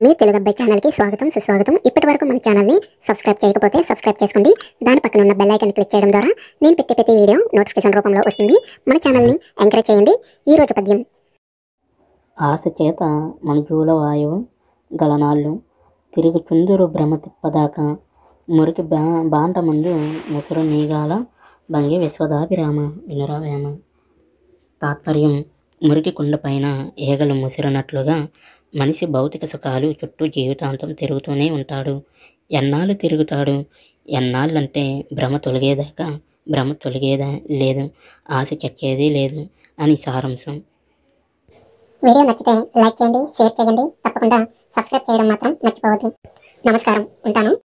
మీ తెలుగు అబ్బాయి ఛానల్కి స్వాగతం సుస్వాగతం ఇప్పటి వరకు మన ఛానల్ని సబ్స్క్రైబ్ చేయకపోతే సబ్స్క్రైబ్ చేసుకోండి దాని పక్కన ఉన్న బెల్ ఐకాన్ క్లిక్ చేయడం ద్వారా నేను పెట్టే ప్రతి వీడియో నోటిఫికేషన్ రూపంలో వస్తుంది మన ఛానల్ని ఎంకరేజ్ చేయండి ఈ రోజు పద్యం ఆశ చేత మణుజూల వాయువు గలనాళ్ళు తిరుగుచుందురు భ్రమ తిప్పదాకా మురికి బా బాంట ముందు ముసురు నీగాల భంగి విశ్వదాభిరామ వినురావేమ తాత్పర్యం మురికి కుండ పైన ఏగలు ముసిరినట్లుగా మనిషి భౌతిక సుఖాలు చుట్టూ జీవితాంతం తిరుగుతూనే ఉంటాడు ఎన్నాళ్ళు తిరుగుతాడు ఎన్నాళ్ళంటే భ్రమ తొలగేదాకా భ్రమ తొలగేదా లేదు ఆశ చెక్కేది లేదు అని సారాంశం వీడియో నచ్చితే లైక్ చేయండి షేర్ చేయండి తప్పకుండా సబ్స్క్రైబ్ చేయడం మాత్రం మర్చిపోవద్దు నమస్కారం ఉంటాను